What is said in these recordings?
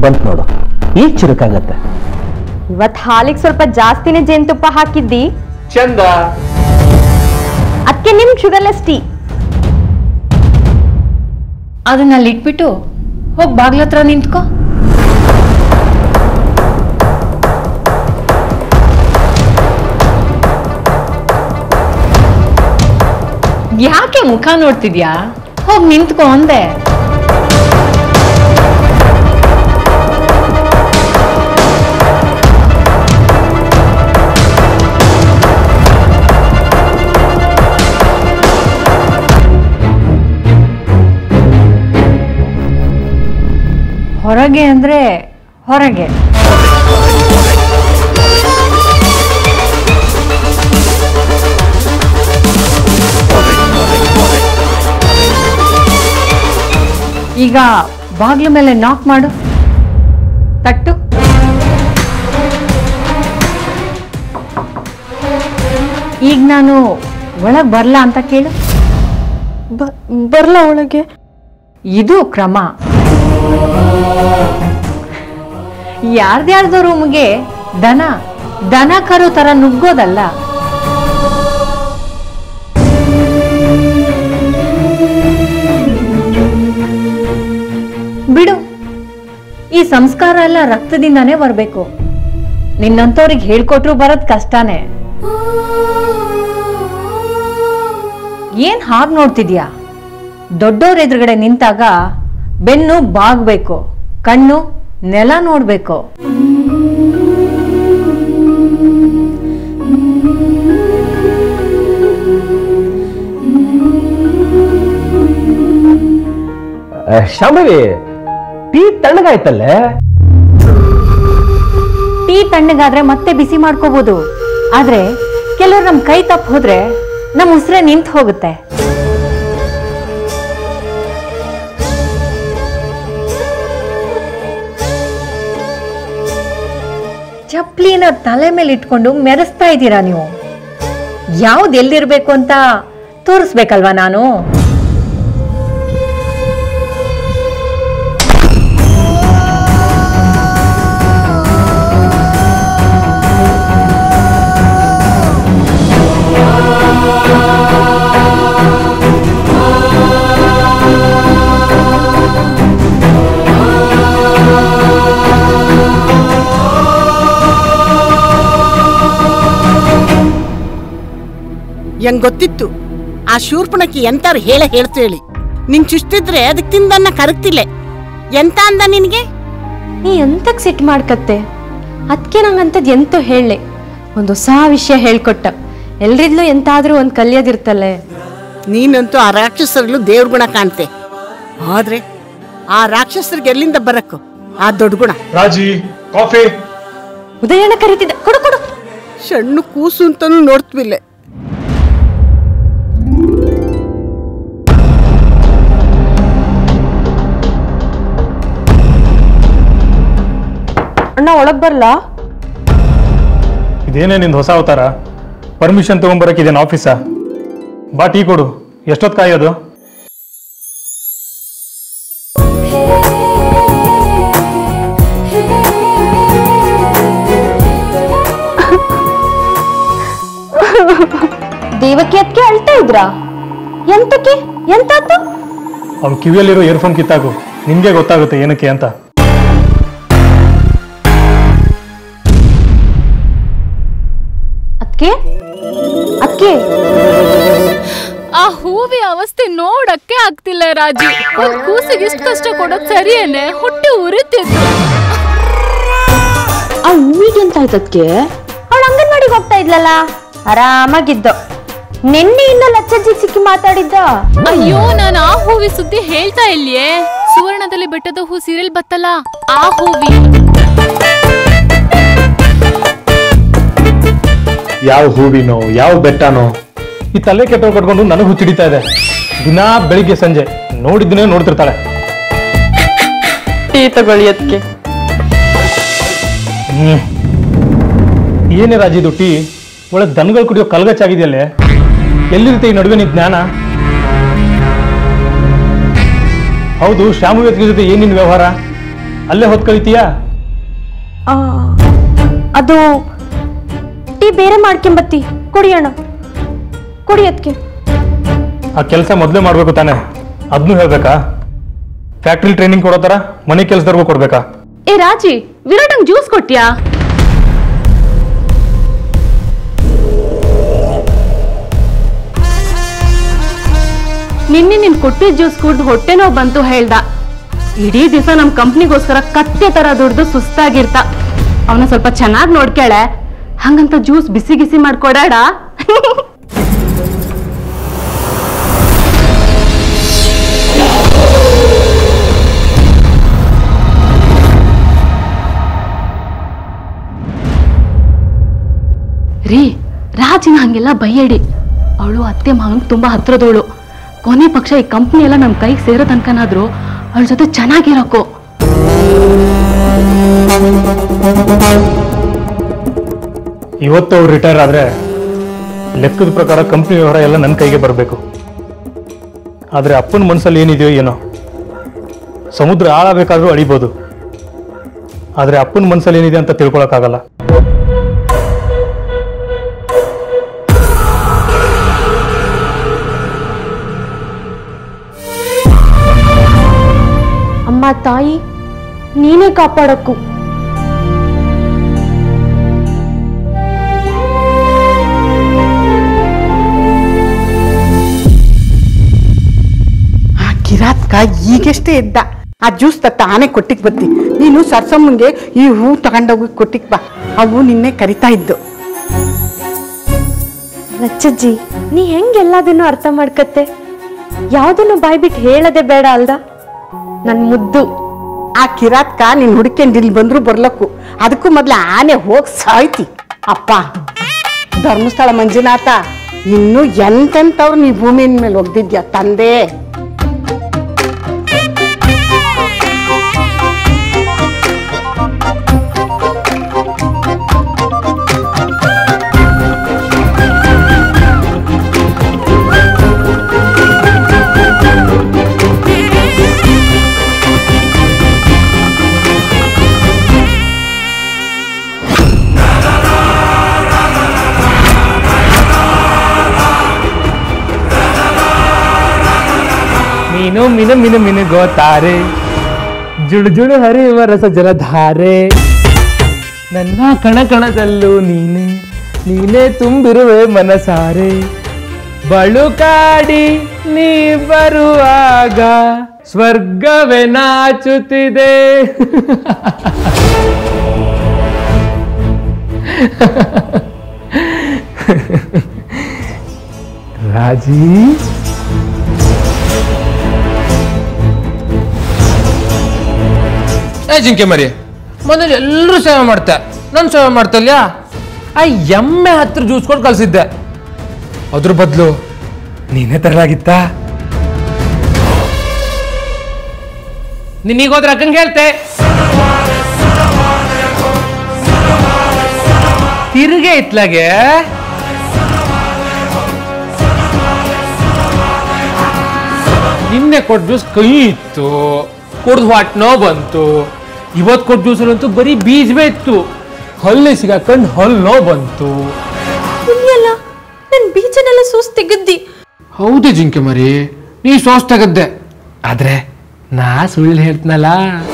ಬಂತ್ ನೋಡು ಈಗ ಚುರುಕಾಗತ್ತೆ ಇವತ್ ಹಾಲಿಗೆ ಸ್ವಲ್ಪ ಜಾಸ್ತಿನೇ ಜೇನುತುಪ್ಪ ಹಾಕಿದ್ದಿ ಚಂದ ಅದಕ್ಕೆ ನಿಮ್ ಶುಗರ್ಲೆಸ್ ಟೀ ಅದನ್ನ ಅಲ್ಲಿ ಇಟ್ಬಿಟ್ಟು ಹೋಗಿ ಬಾಗ್ಲತ್ರ ನಿಂತ್ಕೋ ಯಾಕೆ ಮುಖ ನೋಡ್ತಿದ್ಯಾ ಹೋಗಿ ನಿಂತ್ಕೋ ಅಂದೆ ಹೊರಗೆ ಅಂದ್ರೆ ಹೊರಗೆ ಈಗ ಬಾಗ್ಲ ಮೇಲೆ ನಾಕ್ ಮಾಡು ತಟ್ಟು ಈಗ ನಾನು ಒಳಗ್ ಬರ್ಲಾ ಅಂತ ಕೇಳು ಬರ್ಲ ಒಳಗೆ ಇದು ಕ್ರಮ ಯಾರ್ದ್ಯಾರ್ದೋ ರೂಮ್ಗೆ ದನ ದನ ಕರು ತರ ನುಗ್ಗೋದಲ್ಲ ಬಿಡು ಈ ಸಂಸ್ಕಾರ ಎಲ್ಲ ರಕ್ತದಿಂದಾನೇ ಬರ್ಬೇಕು ನಿನ್ನಂತವ್ರಿಗೆ ಹೇಳ್ಕೊಟ್ರು ಬರೋದ್ ಕಷ್ಟನೇ ಏನ್ ಹಾಗ್ ನೋಡ್ತಿದ್ಯಾ ದೊಡ್ಡವ್ರ ಎದುರುಗಡೆ ನಿಂತಾಗ ಬೆನ್ನು ಬಾಗ್ಬೇಕು ಕಣ್ಣು ನೆಲ ನೋಡ್ಬೇಕು ಶಾಂಭವಿ ಟೀ ತಣ್ಣಗಾಯ್ತಲ್ಲೇ ಟೀ ತಣ್ಣಗಾದ್ರೆ ಮತ್ತೆ ಬಿಸಿ ಮಾಡ್ಕೋಬಹುದು ಆದ್ರೆ ಕೆಲವ್ರು ನಮ್ ಕೈ ತಪ್ಪ ಹೋದ್ರೆ ನಮ್ ಉಸಿರೇ ನಿಂತ್ ಹೋಗುತ್ತೆ ಚಪ್ಲಿನ ತಲೆ ಮೇಲೆ ಇಟ್ಕೊಂಡು ಮೆರೆಸ್ತಾ ಇದ್ದೀರಾ ನೀವು ಯಾವ್ದು ಎಲ್ಲಿರ್ಬೇಕು ಅಂತ ತೋರಿಸ್ಬೇಕಲ್ವಾ ನಾನು ಹೆಂಗ್ ಗೊತ್ತಿತ್ತು ಆ ಶೂರ್ಪಣಕ್ಕೆ ಎಂತಾರು ಹೇಳ ಹೇಳ್ತು ಹೇಳಿ ನಿನ್ ಚುಷ್ಟಿದ್ರೆ ಅದಕ್ಕೆ ತಿಂದನ್ನ ಕರಗ್ತಿಲ್ಲ ಎಂತ ಅಂದ ನಿನ್ಗೆ ನೀ ಎಂತಕ್ ಸಿಟ್ ಮಾಡ್ಕತ್ತೆ ಅದಕ್ಕೆ ನಂಗಂತದ್ ಎಂತೋ ಹೇಳಲೆ ಒಂದು ಹೊಸ ವಿಷಯ ಹೇಳ್ಕೊಟ್ಟ ಎಲ್ರಿದ್ಲೂ ಎಂತಾದ್ರೂ ಒಂದ್ ಕಲಿಯೋದಿರ್ತಲ್ಲೇ ನೀನಂತೂ ಆ ರಾಕ್ಷಸರಲ್ಲೂ ದೇವ್ರ ಗುಣ ಕಾಣ್ತೆ ಆದ್ರೆ ಆ ರಾಕ್ಷಸರಿಗೆ ಎಲ್ಲಿಂದ ಬರಕ್ಕು ಆ ದೊಡ್ಡ ಗುಣ ರಾಜಿ ಕಾಫಿ ಉದಯನ ಕರೀತಿದ್ದ ಕೊಡು ಕೊಡು ಸಣ್ಣ ಕೂಸು ಅಂತಾನು ನೋಡ್ತ್ವಿಲ್ಲ ಅಣ್ಣ ಒಳಗ್ ಬರ್ಲಾ ಇದೇನೇ ನಿಂದು ಹೊಸ ಅವತಾರ ಪರ್ಮಿಷನ್ ತಗೊಂಬರಕ್ಕೆ ಇದೇನು ಆಫೀಸಾ ಬಾ ಟೀ ಕೊಡು ಎಷ್ಟೊತ್ತು ಕಾಯೋದು ದೇವಕಿ ಅದಕ್ಕೆ ಅಳ್ತಾ ಇದ್ರಾ ಎಂತಕ್ಕೆ ಎಂತಾತು ಅವ್ನ ಕಿವಿಯಲ್ಲಿರೋ ಇಯರ್ಫೋನ್ ಕಿತ್ತಾಕು ನಿಮ್ಗೆ ಗೊತ್ತಾಗುತ್ತೆ ಏನಕ್ಕೆ ಅಂತ ಅದಕ್ಕೆ ಅದಕ್ಕೆ ಆ ಹೂವಿ ಅವಸ್ಥೆ ನೋಡಕ್ಕೆ ಆಗ್ತಿಲ್ಲ ರಾಜು ಒಂದ್ ಕೂಸಿಗೆ ಇಷ್ಟ ಕಷ್ಟ ಕೊಡೋದ್ ಸರಿಯೇನೆ ಹೊಟ್ಟೆ ಉರಿತಿತ್ತು ಆ ಹೂವಿಗೆ ಎಂತ ಆಯ್ತದ್ಕೆ ಅವಳು ಅಂಗನವಾಡಿಗೆ ಹೋಗ್ತಾ ಇದ್ಲಲ್ಲ ಆರಾಮಾಗಿದ್ದು ನಿನ್ನೆಯಿಂದ ಲಚ್ಚಜ್ಜಿ ಸಿಕ್ಕಿ ಮಾತಾಡಿದ್ದ ಅಯ್ಯೋ ನಾನು ಆ ಹೂವಿ ಸುದ್ದಿ ಹೇಳ್ತಾ ಇಲ್ಲಿಯೇ ಸುವರ್ಣದಲ್ಲಿ ಬೆಟ್ಟದ ಹೂ ಸೀರಿಯಲ್ ಬತ್ತಲ್ಲ ಆ ಹೂವಿ ಯಾವ ಹೂವಿನೋ ಯಾವ ಬೆಟ್ಟನೋ ಈ ತಲೆ ಕೆಟ್ಟ ಕಟ್ಕೊಂಡು ನನಗೆ ಹುಚ್ಚಿಡಿತಾ ಇದೆ ದಿನಾ ಬೆಳಿಗ್ಗೆ ಸಂಜೆ ನೋಡಿದ್ದನ್ನೇ ನೋಡ್ತಿರ್ತಾಳೆ ಟೀ ತಗೊಳ್ಳಿ ಅದಕ್ಕೆ ಹ್ಮ್ ಏನೇ ರಾಜಿದು ಟೀ ಒಳಗೆ ದನಗಳು ಕುಡಿಯೋ ಕಲ್ಗಚ್ಚಾಗಿದೆಯಲ್ಲೇ ಎಲ್ಲಿರುತ್ತೆ ಈ ನಡುವೆ ನಿನ್ ಜ್ಞಾನ ಹೌದು ಶ್ಯಾಮು ವ್ಯಕ್ತಿ ಜೊತೆ ಏನಿನ್ ವ್ಯವಹಾರ ಅಲ್ಲೇ ಹೊತ್ತು ಕಳಿತೀಯಾ ಆ, ಅದು ಟೀ ಬೇರೆ ಮಾಡ್ಕೊಂಬತ್ತಿ ಕೊಡಿ ಅಣ್ಣ ಕೊಡಿ ಅದಕ್ಕೆ ಆ ಕೆಲಸ ಮೊದಲೇ ಮಾಡ್ಬೇಕು ತಾನೆ ಅದನ್ನೂ ಹೇಳ್ಬೇಕಾ ಫ್ಯಾಕ್ಟ್ರಿ ಟ್ರೈನಿಂಗ್ ಕೊಡೋ ಥರ ಮನೆ ಕೆಲಸದವ್ರಿಗೂ ಕೊಡ್ಬೇಕಾ ಏ ರಾಜಿ ವಿರಾಟಂಗ್ ಜ್ಯೂಸ್ ಕೊಟ್ಯಾ ನಿನ್ನೆ ನಿನ್ ಕೊಟ್ಟಿದ್ ಜ್ಯೂಸ್ ಕುಡ್ದು ಹೊಟ್ಟೆ ನೋವು ಬಂತು ಹೇಳ್ದ ಇಡೀ ದಿವಸ ನಮ್ ಕಂಪ್ನಿಗೋಸ್ಕರ ಕತ್ತೆ ತರ ದುಡ್ದು ಸುಸ್ತಾಗಿರ್ತ ಅವನ ಸ್ವಲ್ಪ ಚೆನ್ನಾಗಿ ನೋಡ್ಕೇಳೆ ಹಂಗಂತ ಜ್ಯೂಸ್ ಬಿಸಿ ಗಿಸಿ ಮಾಡ್ಕೊಡಾಡ ರೀ ರಾಜಿನ ಹಂಗೆಲ್ಲ ಬೈಯಡಿ ಅವಳು ಅತ್ತೆ ಮಾವನ್ ತುಂಬಾ ಹತ್ರದವಳು ಕೊನೆ ಪಕ್ಷ ಈ ಕಂಪ್ನಿ ಎಲ್ಲ ನಮ್ ಕೈಗೆ ಸೇರೋ ತನಕನಾದ್ರೂ ಅವಳ ಜೊತೆ ಚೆನ್ನಾಗಿರಕ್ಕೋ ಇವತ್ತು ಅವ್ರು ರಿಟೈರ್ ಆದ್ರೆ ಲೆಕ್ಕದ ಪ್ರಕಾರ ಕಂಪ್ನಿ ವ್ಯವಹಾರ ಎಲ್ಲ ನನ್ನ ಕೈಗೆ ಬರಬೇಕು ಆದರೆ ಅಪ್ಪನ ಮನಸ್ಸಲ್ಲಿ ಏನಿದೆಯೋ ಏನೋ ಸಮುದ್ರ ಆಳಬೇಕಾದ್ರೂ ಅಳಿಬೋದು ಆದರೆ ಅಪ್ಪನ ಮನಸ್ಸಲ್ಲಿ ಏನಿದೆ ಅಂತ ತಿಳ್ಕೊಳಕ್ಕಾಗಲ್ಲ ಅಮ್ಮ ತಾಯಿ ನೀನೇ ಕಾಪಾಡಕ್ಕು ಆ ಕಿರಾತ್ಕ ಈಗಷ್ಟೇ ಇದ್ದ ಆ ಜ್ಯೂಸ್ ತತ್ತ ಆನೆ ಕೊಟ್ಟಿಗೆ ಬತ್ತಿ ನೀನು ಸರ್ಸಮ್ಮಂಗೆ ಈ ಹೂ ತಗೊಂಡೋಗಿ ಕೊಟ್ಟಿಗೆ ಬಾ ಅವು ನಿನ್ನೆ ಕರಿತಾ ಇದ್ದು ರಚ್ಚಜ್ಜಿ ನೀ ಹೆಂಗ್ ಎಲ್ಲದನ್ನು ಅರ್ಥ ಮಾಡ್ಕತ್ತೆ ಯಾವ್ದನ್ನು ಬಾಯ್ಬಿಟ್ಟು ಹೇಳದೆ ಬೇಡ ಅಲ್ದ ನನ್ ಮುದ್ದು ಆ ಕಿರಾತ್ಕ ನೀನ್ ಹುಡ್ಕೊಂಡು ಇಲ್ಲಿ ಬಂದ್ರು ಬರ್ಲಕ್ಕು ಅದಕ್ಕೂ ಮೊದ್ಲು ಆನೆ ಹೋಗ್ ಸಾಯ್ತಿ ಅಪ್ಪ ಧರ್ಮಸ್ಥಳ ಮಂಜುನಾಥ ಇನ್ನು ಎಂತೆಂತವ್ರು ನೀ ಭೂಮಿಯ ಮೇಲೆ ಒಗ್ದಿದ್ಯಾ ತಂದೆ ಮೀನು ಮಿನ ಮಿನ ಮಿನುಗೋ ತಾರೆ ಜುಳು ಜುಳು ಹರಿಯುವ ರಸ ಜಲಧಾರೆ ನನ್ನ ಕಣ ಕಣದಲ್ಲೂ ನೀನೆ ನೀನೇ ತುಂಬಿರುವೆ ಮನಸಾರೆ ಬಳುಕಾಡಿ ನೀ ಬರುವಾಗ ಸ್ವರ್ಗವೇ ನಾಚುತ್ತಿದೆ ರಾಜಿ ಏ ಜಿಂಕೆ ಮರಿ ಮೊದಲು ಎಲ್ಲರೂ ಸೇವೆ ಮಾಡ್ತೆ ನಾನು ಸೇವೆ ಮಾಡ್ತಲ್ಯಾ ಆ ಎಮ್ಮೆ ಹತ್ರ ಜ್ಯೂಸ್ ಕೊಟ್ಟು ಕಳ್ಸಿದ್ದೆ ಅದ್ರ ಬದಲು ನೀನೇ ತರಲಾಗಿತ್ತಾ ನಿನಗೋದ್ರೆ ಅಕ್ಕಂಗೆ ಹೇಳ್ತೆ ತಿರುಗೆ ಇತ್ಲಾಗೆ ನಿನ್ನೆ ಕೊಟ್ಟು ಜ್ಯೂಸ್ ಕೈ ಇತ್ತು ಕುಡ್ದು ಹೊಟ್ಟೆನೋ ಬಂತು ಇವತ್ತು ಕೊಟ್ಟು ಜ್ಯೂಸಲ್ಲಂತೂ ಬರೀ ಬೀಜವೇ ಇತ್ತು ಹಲ್ಲಿ ಸಿಗಾಕೊಂಡು ಹಲ್ಲೋ ಬಂತು ಇಲ್ಲ ನನ್ ಬೀಜನೆಲ್ಲ ಸೂಸ್ ತೆಗದ್ದಿ ಹೌದು ಜಿಂಕೆ ಮರಿ ನೀ ಸೋಸ್ ತೆಗದ್ದೆ ಆದ್ರೆ ನಾ ಸುಳ್ಳು ಹೇಳ್ತನಲ್ಲ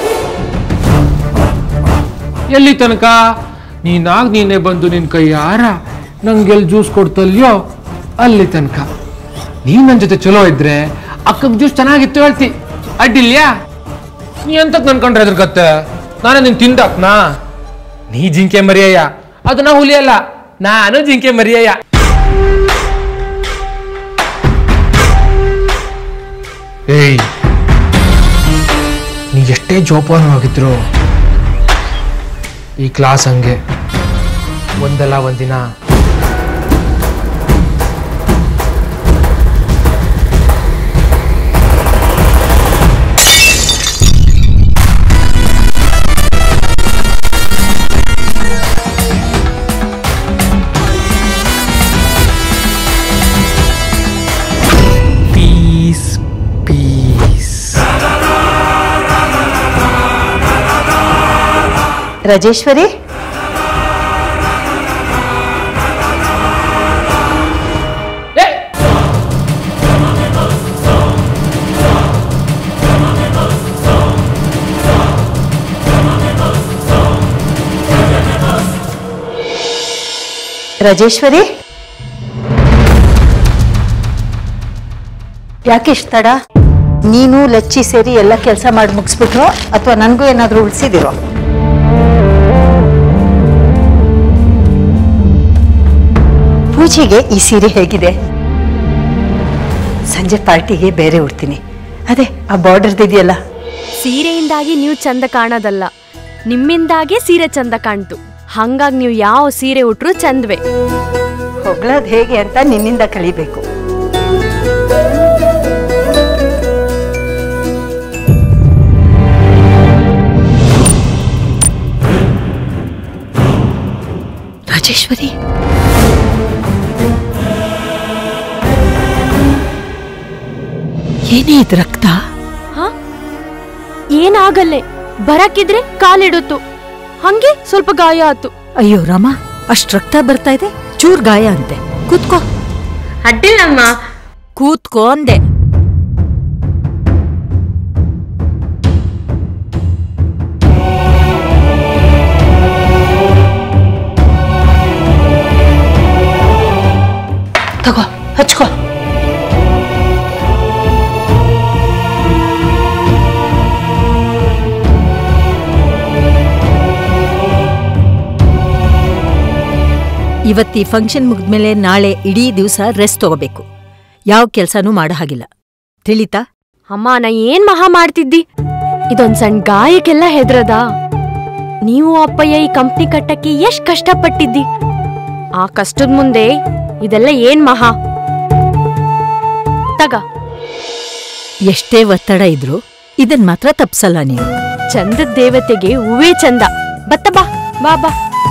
ಎಲ್ಲಿ ತನಕ ನೀನಾಗ ನೀನೇ ಬಂದು ನಿನ್ ಕೈಯಾರ ನಂಗೆಲ್ಲಿ ಜ್ಯೂಸ್ ಕೊಡ್ತಲ್ಯೋ ಅಲ್ಲಿ ತನಕ ನೀ ನನ್ನ ಜೊತೆ ಚಲೋ ಇದ್ರೆ ಅಕ್ಕಗ್ ಜ್ಯೂಸ್ ಚೆನ್ನಾಗಿತ್ತು ಹೇಳ್ತಿ ಅಡ್ಡಿಲ್ಯಾ ನೀ ಅಂತಕ್ ನನ್ಕೊಂಡ್ರೆ ಹೆದರ್ಕತ್ತೆ ನಾನೇ ನಿನ್ ತಿಂದಾಕ್ನಾ ನೀ ಜಿಂಕೆ ಮರಿಯಯ್ಯ ಅದು ನಾ ಹುಲಿ ಅಲ್ಲ ನಾನು ಜಿಂಕೆ ಮರಿಯಯ್ಯ ಏಯ್ ನೀ ಎಷ್ಟೇ ಜೋಪಾನವಾಗಿದ್ರು ಈ ಕ್ಲಾಸ್ ಹಂಗೆ ಒಂದಲ್ಲ ಒಂದಿನ ಪೀಸ್ ಪೀಸ್ ರಾಜೇಶ್ವರಿ ರಾಜೇಶ್ವರಿ ಯಾಕೆ ಇಷ್ಟ ತಡ ನೀನು ಲಚ್ಚಿ ಸೇರಿ ಎಲ್ಲ ಕೆಲಸ ಮಾಡಿ ಮುಗಿಸ್ಬಿಟ್ರು ಅಥವಾ ನನಗೂ ಏನಾದರೂ ಉಳಿಸಿದಿರೋ ಪೂಜೆಗೆ ಈ ಸೀರೆ ಹೇಗಿದೆ ಸಂಜೆ ಪಾರ್ಟಿಗೆ ಬೇರೆ ಉಡ್ತೀನಿ ಅದೇ ಆ ಬಾರ್ಡರ್ದಿದೆಯಲ್ಲ ಸೀರೆಯಿಂದಾಗಿ ನೀವು ಚಂದ ಕಾಣೋದಲ್ಲ ನಿಮ್ಮಿಂದಾಗೆ ಸೀರೆ ಚಂದ ಕಾಣ್ತು ಹಂಗಾಗಿ ನೀವು ಯಾವ ಸೀರೆ ಉಟ್ರು ಚಂದ್ವೆ ಹೊಗಳೋದು ಹೇಗೆ ಅಂತ ನಿನ್ನಿಂದ ಕಲಿಬೇಕು ರಾಜೇಶ್ವರಿ ಏನೇ ಇದು ರಕ್ತ ಹಾ ಏನಾಗಲ್ಲೇ ಬರಕ್ಕಿದ್ರೆ ಕಾಲಿಡುತ್ತು ಹಂಗೆ ಸ್ವಲ್ಪ ಗಾಯ ಆತು ಅಯ್ಯೋ ರಾಮ ಅಷ್ಟ್ ರಕ್ತ ಬರ್ತಾ ಇದೆ ಚೂರ್ ಗಾಯ ಅಂತೆ ಕೂತ್ಕೋ ಅಡ್ಡಿಲ್ಲಮ್ಮ ಕೂತ್ಕೋ ಅಂದೆ ತಗೋ ಹಚ್ಕೋ ಇವತ್ತಿ ಫಂಕ್ಷನ್ ಮುಗಿದ್ಮೇಲೆ ನಾಳೆ ಇಡೀ ದಿವಸ ರೆಸ್ಟ್ ತಗೋಬೇಕು ಯಾವ ಕೆಲ್ಸನೂ ಮಾಡೋ ಹಾಗಿಲ್ಲ ತಿಳಿತಾ ಅಮ್ಮ ನಾ ಏನ್ ಮಹಾ ಮಾಡ್ತಿದ್ದಿ ಇದೊಂದ್ ಸಣ್ಣ ಗಾಯಕ್ಕೆಲ್ಲ ಹೆದ್ರದ ನೀವು ಅಪ್ಪಯ್ಯ ಈ ಕಂಪ್ನಿ ಕಟ್ಟಕ್ಕೆ ಎಷ್ಟ್ ಕಷ್ಟಪಟ್ಟಿದ್ದಿ ಆ ಕಷ್ಟದ ಮುಂದೆ ಇದೆಲ್ಲ ಏನ್ ಮಹಾ ತಗ ಎಷ್ಟೇ ಒತ್ತಡ ಇದ್ರು ಇದನ್ ಮಾತ್ರ ತಪ್ಸಲ್ಲ ನೀವು ಚಂದದ ದೇವತೆಗೆ ಹೂವೇ ಚಂದ ಬತ್ತ ಬಾ ಬಾ ಬಾ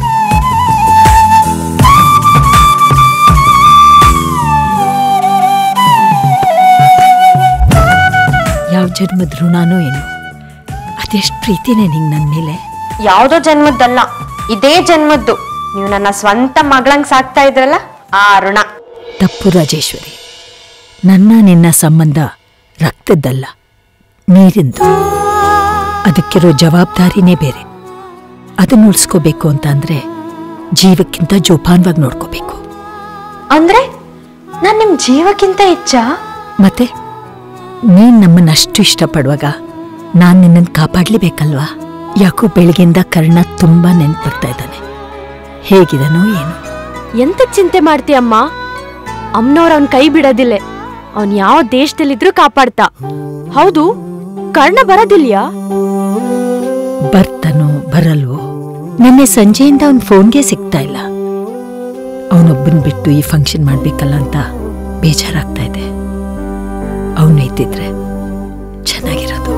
ಯಾವ ಜನ್ಮದ ಋಣನೋ ಏನು ಅದೆಷ್ಟು ಪ್ರೀತಿನೇ ನಿಂಗೆ ನನ್ನ ಮೇಲೆ ಯಾವ್ದೋ ಜನ್ಮದ್ದಲ್ಲ ಇದೇ ಜನ್ಮದ್ದು ನೀವು ನನ್ನ ಸ್ವಂತ ಮಗಳಂಗ್ ಸಾಕ್ತಾ ಇದ್ರಲ್ಲ ಆ ಋಣ ತಪ್ಪು ರಾಜೇಶ್ವರಿ ನನ್ನ ನಿನ್ನ ಸಂಬಂಧ ರಕ್ತದ್ದಲ್ಲ ನೀರಿಂದು ಅದಕ್ಕಿರೋ ಜವಾಬ್ದಾರಿನೇ ಬೇರೆ ಅದನ್ನ ಉಳಿಸ್ಕೋಬೇಕು ಅಂತ ಅಂದ್ರೆ ಜೀವಕ್ಕಿಂತ ಜೋಪಾನವಾಗಿ ನೋಡ್ಕೋಬೇಕು ಅಂದ್ರೆ ನಾನ್ ನಿಮ್ ಜೀವಕ್ಕಿಂತ ಹೆಚ್ಚಾ ಮತ್ತೆ ನೀನ್ ನಮ್ಮನ್ನ ಅಷ್ಟು ಇಷ್ಟಪಡುವಾಗ ನಾನ್ ನಿನ್ನನ್ನು ಕಾಪಾಡ್ಲೇಬೇಕಲ್ವಾ ಯಾಕೋ ಬೆಳಗ್ಗೆಯಿಂದ ಕರ್ಣ ತುಂಬಾ ನೆನ್ಪು ಬರ್ತಾ ಇದ್ದಾನೆ ಹೇಗಿದನೋ ಏನು ಎಂತ ಚಿಂತೆ ಮಾಡ್ತೀಯಮ್ಮ ಅಮ್ಮನವ್ರ ಅವನ್ ಕೈ ಬಿಡೋದಿಲ್ಲ ಅವನ್ ಯಾವ ದೇಶದಲ್ಲಿದ್ರೂ ಕಾಪಾಡ್ತಾ ಹೌದು ಕರ್ಣ ಬರೋದಿಲ್ಯಾ ಬರ್ತಾನೋ ಬರಲ್ವೋ ನಿನ್ನೆ ಸಂಜೆಯಿಂದ ಅವನ್ ಫೋನ್ಗೆ ಸಿಗ್ತಾ ಇಲ್ಲ ಅವನೊಬ್ಬನ್ ಬಿಟ್ಟು ಈ ಫಂಕ್ಷನ್ ಮಾಡ್ಬೇಕಲ್ಲ ಅಂತ ಬೇಜಾರಾಗ್ತಾ ಇದೆ ಅವನು ಇದ್ದಿದ್ರೆ ಚೆನ್ನಾಗಿರೋದು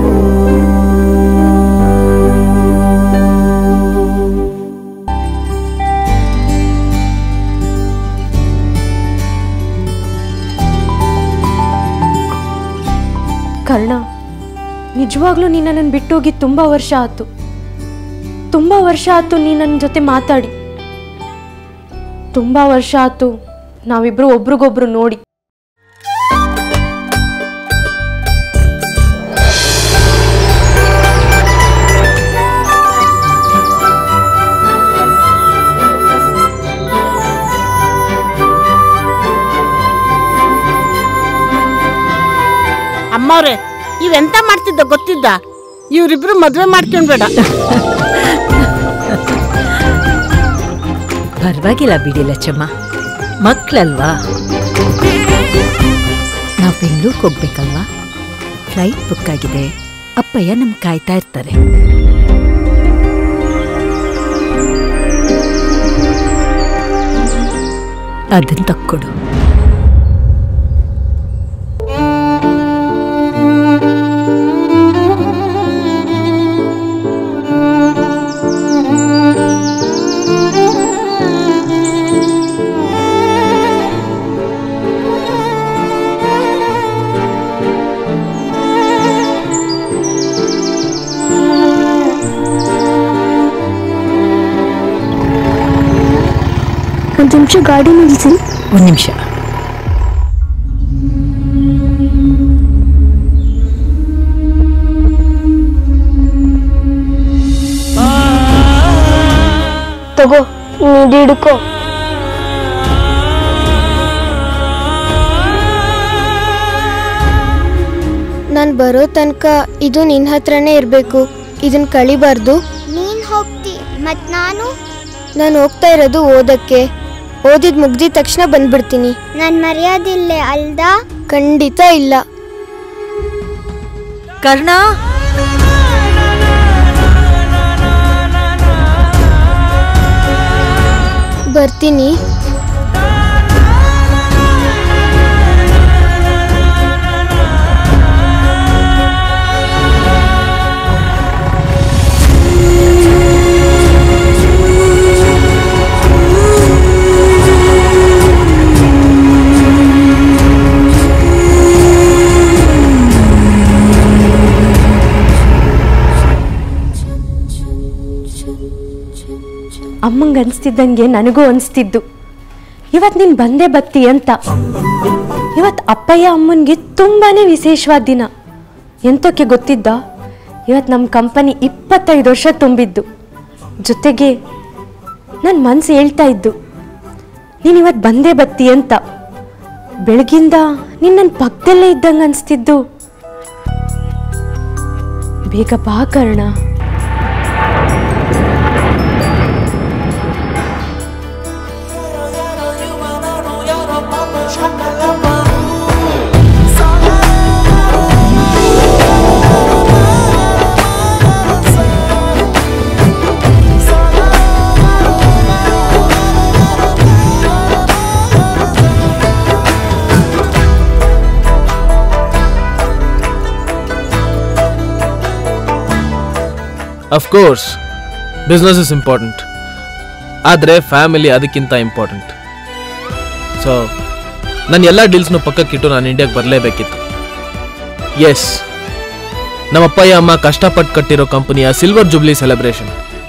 ಕರ್ಣ ನಿಜವಾಗ್ಲೂ ನೀ ನನ್ನನ್ನು ಬಿಟ್ಟೋಗಿ ತುಂಬಾ ವರ್ಷ ಆತು ತುಂಬಾ ವರ್ಷ ಆತು ನೀ ನನ್ನ ಜೊತೆ ಮಾತಾಡಿ ತುಂಬಾ ವರ್ಷ ಆತು ನಾವಿಬ್ರು ಒಬ್ರಿಗೊಬ್ರು ನೋಡಿ ಅಮ್ಮವ್ರೆ ಇವೆಂತ ಮಾಡ್ತಿದ್ದ ಗೊತ್ತಿದ್ದ ಇವ್ರಿಬ್ರು ಮದ್ವೆ ಮಾಡ್ಕೊಂಡ್ಬೇಡ ಪರವಾಗಿಲ್ಲ ಬಿಡಿ ಲಚ್ಚಮ್ಮ ಮಕ್ಕಳಲ್ವಾ ನಾವು ಬೆಂಗಳೂರಿಗೆ ಹೋಗ್ಬೇಕಲ್ವಾ ಫ್ಲೈಟ್ ಬುಕ್ ಆಗಿದೆ ಅಪ್ಪಯ್ಯ ನಮ್ ಕಾಯ್ತಾ ಇರ್ತಾರೆ ಅದನ್ನ ತಕ್ಕೊಡು ಒಂದು ನಿಮಿಷ ಗಾಡಿ ನಿಲ್ಲಿಸಿ ಒಂದು ನಿಮಿಷ ತಗೋ ನೀಡಿ ಹಿಡ್ಕೋ ನಾನು ಬರೋ ತನಕ ಇದು ನಿನ್ನ ಹತ್ರನೇ ಇರಬೇಕು ಇದನ್ನ ಕಳಿಬಾರ್ದು ನೀನ್ ಹೋಗ್ತಿ ಮತ್ ನಾನು ನಾನು ಹೋಗ್ತಾ ಇರೋದು ಓದಕ್ಕೆ ಓದಿದ್ ಮುಗ್ದಿದ ತಕ್ಷಣ ಬಂದ್ಬಿಡ್ತೀನಿ ನನ್ ಮರ್ಯಾದಿಲ್ಲೆ ಅಲ್ದಾ ಖಂಡಿತ ಇಲ್ಲ ಕರ್ಣ ಬರ್ತೀನಿ ಅಮ್ಮಂಗೆ ಅನಿಸ್ತಿದ್ದಂಗೆ ನನಗೂ ಅನಿಸ್ತಿದ್ದು ಇವತ್ತು ನೀನು ಬಂದೇ ಬತ್ತಿ ಅಂತ ಇವತ್ತು ಅಪ್ಪಯ್ಯ ಅಮ್ಮನಿಗೆ ತುಂಬಾ ವಿಶೇಷವಾದ ದಿನ ಎಂತಕ್ಕೆ ಗೊತ್ತಿದ್ದ ಇವತ್ತು ನಮ್ಮ ಕಂಪನಿ ಇಪ್ಪತ್ತೈದು ವರ್ಷ ತುಂಬಿದ್ದು ಜೊತೆಗೆ ನನ್ನ ಮನಸ್ಸು ಹೇಳ್ತಾ ಇದ್ದು ನೀನು ಇವತ್ತು ಬಂದೇ ಬತ್ತಿ ಅಂತ ಬೆಳಗಿಂದ ನೀನು ನನ್ನ ಪಕ್ಕದಲ್ಲೇ ಇದ್ದಂಗೆ ಅನಿಸ್ತಿದ್ದು ಬೇಗ ಬಾ Karna of course business is important ಆದರೆ ಫ್ಯಾಮಿಲಿ ಅದಕ್ಕಿಂತ ಇಂಪಾರ್ಟೆಂಟ್ ಸೊ ನನ್ನ ಎಲ್ಲ ಡೀಲ್ಸ್ನು ಪಕ್ಕಕ್ಕಿಟ್ಟು ನಾನು ಇಂಡಿಯಾಗೆ ಬರಲೇಬೇಕಿತ್ತು ಎಸ್ ನಮ್ಮ ಅಪ್ಪಯ್ಯ ಅಮ್ಮ ಕಷ್ಟಪಟ್ಟು ಕಟ್ಟಿರೋ ಕಂಪನಿಯ ಸಿಲ್ವರ್ ಜುಬ್ಲಿ ಸೆಲೆಬ್ರೇಷನ್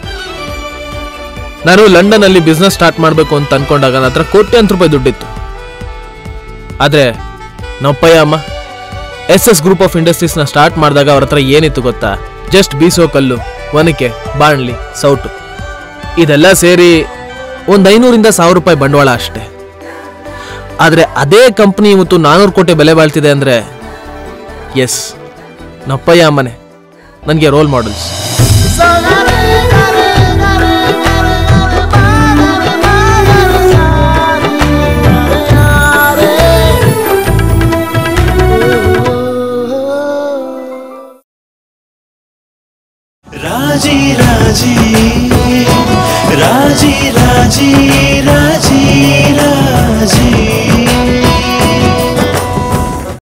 ನಾನು ಲಂಡನ್ನಲ್ಲಿ ಬಿಸ್ನೆಸ್ ಸ್ಟಾರ್ಟ್ ಮಾಡಬೇಕು ಅಂತ ಅನ್ಕೊಂಡಾಗ ನನ್ನ ಹತ್ರ ಕೋಟ್ಯಾಂತರ ರೂಪಾಯಿ ದುಡ್ಡಿತ್ತು ಆದರೆ ನಮ್ಮ ಅಪ್ಪಯ್ಯ ಅಮ್ಮ ಎಸ್ ಎಸ್ ಗ್ರೂಪ್ ಆಫ್ ಇಂಡಸ್ಟ್ರೀಸ್ನ ಸ್ಟಾರ್ಟ್ ಮಾಡಿದಾಗ ಅವ್ರ ಹತ್ರ ಏನಿತ್ತು ಗೊತ್ತಾ ಜಸ್ಟ್ ಬೀಸೋ ಕಲ್ಲು ಒನಕೆ ಬಾಣ್ಲಿ ಸೌಟು ಇದೆಲ್ಲ ಸೇರಿ ಒಂದು ಐನೂರಿಂದ ಸಾವಿರ ರೂಪಾಯಿ ಬಂಡವಾಳ ಅಷ್ಟೇ ಆದರೆ ಅದೇ ಕಂಪ್ನಿ ಇವತ್ತು ನಾನೂರು ಕೋಟಿ ಬೆಲೆ ಬಾಳ್ತಿದೆ ಅಂದರೆ ಎಸ್ ನಪ್ಪಯ್ಯ ಅಮ್ಮನೆ ನನಗೆ ರೋಲ್ ಮಾಡಲ್ಸ್ ರಾಜಿ ರಾಜಿ ರಾಜಿ ರಾಜಿ